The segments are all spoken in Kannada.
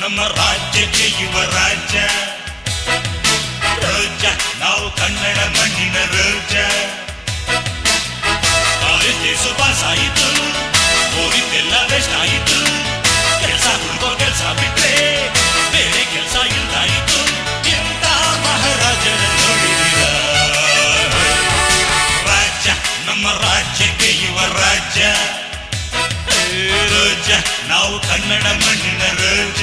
ನಮ್ಮ ರಾಜ್ಯಕ್ಕೆ ಯುವ ರಾಜ್ಯ ರೋಜ ನಾವು ಕನ್ನಡ ಮಣ್ಣಿನ ರೋಜ ಕಾಲೇಜ್ ಡೇಸು ಪಾಸ್ ಆಯಿತು ಹೋಗಿದ್ದೆಲ್ಲ ವೇಸ್ಟ್ ಆಯಿತು ಕೆಲಸ ಹುಡುಗೋ ಕೆಲಸ ಬಿಟ್ರೆ ಬೇರೆ ಕೆಲಸ ಇಲ್ದಾಯಿತು ಎಂತ ಮಹಾರಾಜರ ನೋಡಿದಿರ ರಾಜ್ಯ ನಮ್ಮ ರಾಜ್ಯಕ್ಕೆ ಯುವ ರಾಜ್ಯ ಏ ರೋಜ ನಾವು ಕನ್ನಡ ಮಣ್ಣಿನ ರೋಜ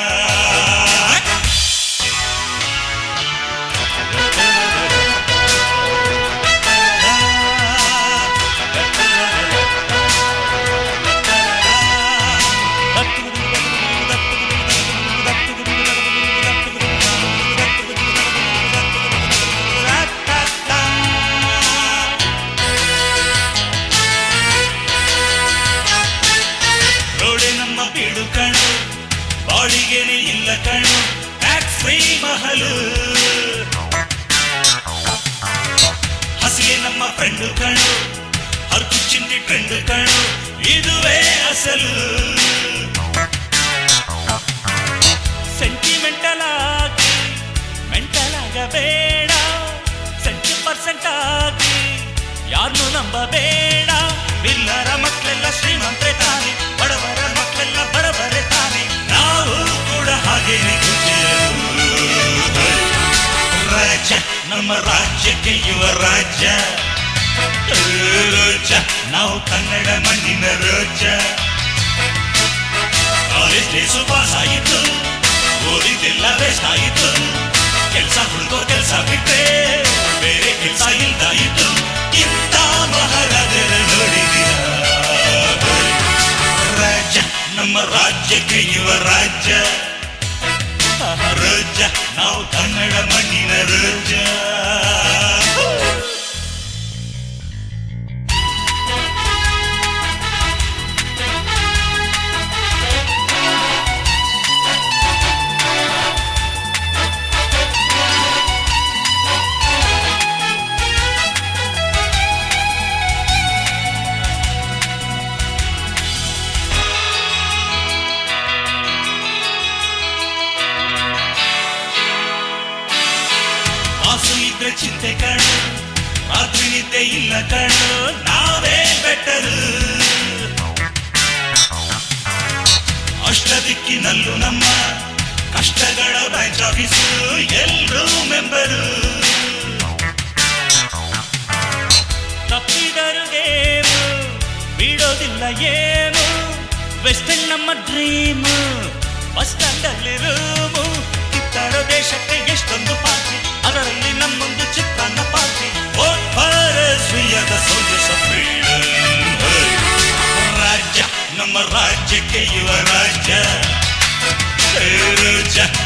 ರೋಡೆ ನಮ್ಮ ಬೀಡು ಕಣು ಬಾಡಿಗೆನೆ ಇಲ್ಲ ಕಣು ಟ್ಯಾಕ್ಸ್ ಫ್ರೀ ಮಹಲು ಹಸಿಗೆ ನಮ್ಮ ಫ್ರೆಂಡು ಕಣು ಹರ್ಕು ಚಿಂದಿ ಟ್ರೆಂಡ್ ಕಣು ಇದುವೇ ಅಸಲು ಸೆಂಟಿಮೆಂಟಲ್ ಆಗಿ ಮೆಂಟಲ್ ಆಗಬೇಡ ಸೆಂಟಿ ಪರ್ಸೆಂಟ್ ಆಗಿ ಯಾರನ್ನು ನಂಬಬೇಡ ಬಿಲ್ಲರ ಮಕ್ಕಳೆಲ್ಲ ಶ್ರೀಮಂತರೆ ತಾನೆ ಬಡವರ ಮಕ್ಕಳೆಲ್ಲ ಬಡವರೇ ತಾನೆ ನಾವು ಕೂಡ ಹಾಗೇನೆ ಕುಚಿಯರು ರಾಜ್ಯ ನಮ್ಮ ರಾಜ್ಯಕ್ಕೆ ಯುವ ರಾಜ್ಯ ರೋಜ ನಾವು ಕನ್ನಡ ಮಣ್ಣಿನ ರೋಜ ಕಾಲೇಜ್ ಡೇಸು ಪಾಸ್ ಆಯಿತು ಓದಿದ್ದೆಲ್ಲ ವೇಸ್ಟ್ ಆಯಿತು ಕೆಲಸ ಹುಡುಗೋ ಕೆಲಸ ಬಿಟ್ರೆ ಬೇರೆ ಕೆಲಸ ಇಲ್ದಾಯಿತು ಇಂಥ ಮಹಾರಾಜರ ನೋಡಿದಿರ ರಾಜ್ಯ ನಮ್ಮ ರಾಜ್ಯಕ್ಕೆ ಯುವ ರಾಜ್ಯ ರೋಜ ನಾವು ಕನ್ನಡ ಮಣ್ಣಿನ ರೋಜ ಆಸು ಇದ್ರೆ ಚಿಂತೆ ಕಣು ರಾತ್ರಿ ನಿದ್ದೆ ಇಲ್ಲ ಕಣು ನಾವೇ ಬೆಟ್ಟರು ಅಷ್ಟ ದಿಕ್ಕಿನಲ್ಲೂ ನಮ್ಮ ಕಷ್ಟಗಳ ಬ್ಯಾಂಕ್ ಆಫೀಸು ಎಲ್ರೂ ಮೆಂಬರು ತಪ್ಪಿದರು ಗೇಮು ಬಿಡೋದಿಲ್ಲ ಏನು ವೆಸ್ಟರ್ನ್ ನಮ್ಮ ಡ್ರೀಮು ಬಸ್ ಸ್ಟ್ಯಾಂಡಲ್ಲಿ ರೂಮು ಕಿತ್ತಾಡೋ ದೇಶಕ್ಕೆ ಎಷ್ಟೊಂದು ಪಾರ್ಟಿ ಅದರಲ್ಲಿ ನಮ್ಮೊಂದು ಚಿತ್ರಾನ್ನ ಪಾರ್ಟಿ ವೋಟ್ ಫಾರ್ ಸ್ವೀಯದ ಸೋಲ್ಜರ್ಸ್ ಆಫ್ ರಾಜ್ಯ ನಮ್ಮ ರಾಜ್ಯಕ್ಕೆ ಯುವ ರಾಜ್ಯ ಏ ರಾಜ್ಯ